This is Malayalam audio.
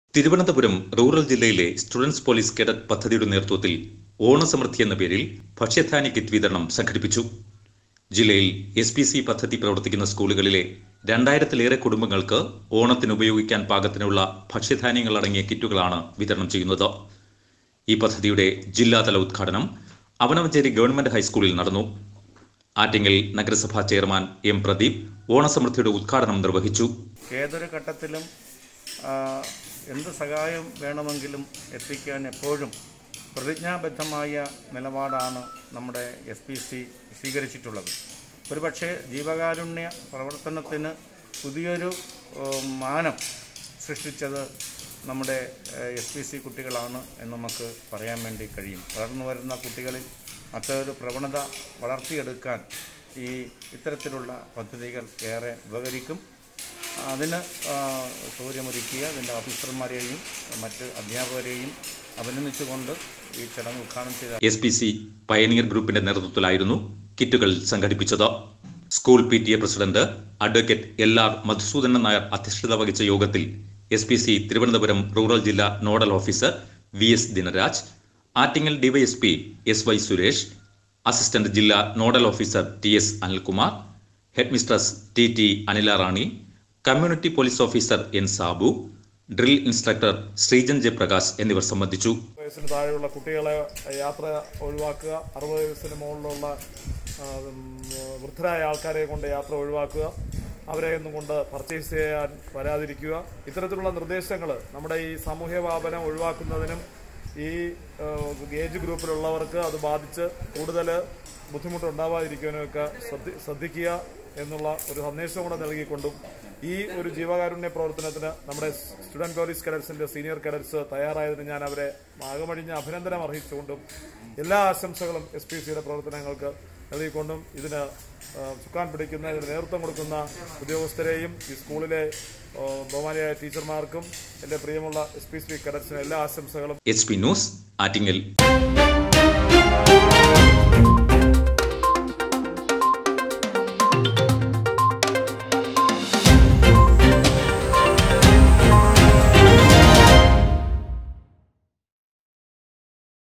തിരുവനന്തപുരം റൂറൽ ജില്ലയിലെ സ്റ്റുഡൻസ് പോലീസ് കേഡറ്റ് പദ്ധതിയുടെ നേതൃത്വത്തിൽ ഓണസമൃദ്ധി എന്ന പേരിൽ ഭക്ഷ്യധാന്യ കിറ്റ് വിതരണം സംഘടിപ്പിച്ചു ജില്ലയിൽ എസ് പി സി പദ്ധതി പ്രവർത്തിക്കുന്ന സ്കൂളുകളിലെ രണ്ടായിരത്തിലേറെ കുടുംബങ്ങൾക്ക് ഓണത്തിന് ഉപയോഗിക്കാൻ പാകത്തിനുള്ള ഭക്ഷ്യധാന്യങ്ങൾ അടങ്ങിയ കിറ്റുകളാണ് വിതരണം ചെയ്യുന്നത് ഈ പദ്ധതിയുടെ ജില്ലാതല ഉദ്ഘാടനം അവനവഞ്ചേരി ഗവൺമെന്റ് ഹൈസ്കൂളിൽ നടന്നു ആറ്റിങ്ങൽ നഗരസഭാ ചെയർമാൻ എം പ്രദീപ് ഓണസമൃദ്ധിയുടെ ഉദ്ഘാടനം നിർവഹിച്ചു ഏതൊരു ഘട്ടത്തിലും ആ, എന്ത് സഹായം വേണമെങ്കിലും എത്തിക്കാൻ എപ്പോഴും പ്രതിജ്ഞാബദ്ധമായ നിലപാടാണ് നമ്മുടെ എസ് പി സി സ്വീകരിച്ചിട്ടുള്ളത് ഒരുപക്ഷെ ജീവകാരുണ്യ പ്രവർത്തനത്തിന് പുതിയൊരു ഏ, മാനം സൃഷ്ടിച്ചത് നമ്മുടെ എസ് പി സി കുട്ടികളാണ് എന്ന് നമുക്ക് പറയാൻ വേണ്ടി കഴിയും വളർന്നു വരുന്ന കുട്ടികളിൽ അത്തരൊരു പ്രവണത വളർത്തിയെടുക്കാൻ ഈ ഇത്തരത്തിലുള്ള പദ്ധതികൾ ഏറെ ഉപകരിക്കും അതിന് ആ, സൗകര്യമൊരുക്കിയ അതിൻ്റെ ഓഫീസർമാരെയും മറ്റ് അധ്യാപകരെയും അഭിനന്ദിച്ചുകൊണ്ട് ഈ ചടങ്ങ് ഉദ്ഘാടനം ചെയ്ത എസ് പി സി പയനിയർ ഗ്രൂപ്പിന്റെ നേതൃത്വത്തിലായിരുന്നു കിറ്റുകൾ സംഘടിപ്പിച്ചത് school P T A president advocate L R Madhusoodanan Nair അധ്യക്ഷത വഹിച്ച യോഗത്തിൽ S P C Thiruvananthapuram rural ജില്ലാ nodal officer V S Dinaraj Attingal DYSP S Y Suresh assistant ജില്ലാ nodal officer T S Anilkumar head mistress T T Anila Rani community police officer N Sabu drill instructor Sreejan Jayaprakash എന്നിവർ സംബന്ധിച്ചു വയസ്സിന് താഴെയുള്ള കുട്ടികളെ യാത്ര ഒഴിവാക്കുക അറുപത് വയസ്സിന് മുകളിലുള്ള ആ, ഉം, വൃദ്ധരായ ആൾക്കാരെ കൊണ്ട് യാത്ര ഒഴിവാക്കുക അവരെ ഒന്നും കൊണ്ട് പർച്ചേസ് ചെയ്യാൻ വരാതിരിക്കുക ഇത്തരത്തിലുള്ള നിർദ്ദേശങ്ങൾ നമ്മുടെ ഈ സാമൂഹ്യ വ്യാപനം ഒഴിവാക്കുന്നതിനും ഈ ആ, ഏജ് ഗ്രൂപ്പിലുള്ളവർക്ക് അത് ബാധിച്ച് കൂടുതൽ ബുദ്ധിമുട്ടുണ്ടാവാതിരിക്കാനുമൊക്കെ ശ്രദ്ധി ശ്രദ്ധിക്കുക എന്നുള്ള ഒരു സന്ദേശം കൂടെ നൽകിക്കൊണ്ടും ഈ ഒരു ജീവകാരുണ്യ പ്രവർത്തനത്തിന് നമ്മുടെ സ്റ്റുഡന്റ് പോലീസ് കേഡറ്റ്സിന്റെ സീനിയർ കേഡറ്റ്സ് തയ്യാറായതിന് ഞാൻ അവരെ ആകമഴിഞ്ഞ അഭിനന്ദനം അർഹിച്ചുകൊണ്ടും എല്ലാ ആശംസകളും എസ് പി സിയുടെ പ്രവർത്തനങ്ങൾക്ക് നൽകിക്കൊണ്ടും ഇതിന് ആ, ചുക്കാൻ പിടിക്കുന്ന ഇതിന് നേതൃത്വം കൊടുക്കുന്ന ഉദ്യോഗസ്ഥരെയും ഈ സ്കൂളിലെ ആ, ബഹുമാനിയായ ടീച്ചർമാർക്കും എൻ്റെ പ്രിയമുള്ള എസ് പി സി കേഡറ്റ്സിന് എല്ലാ ആശംസകളും എച്ച് പി ന്യൂസ് ആറ്റിങ്ങൽ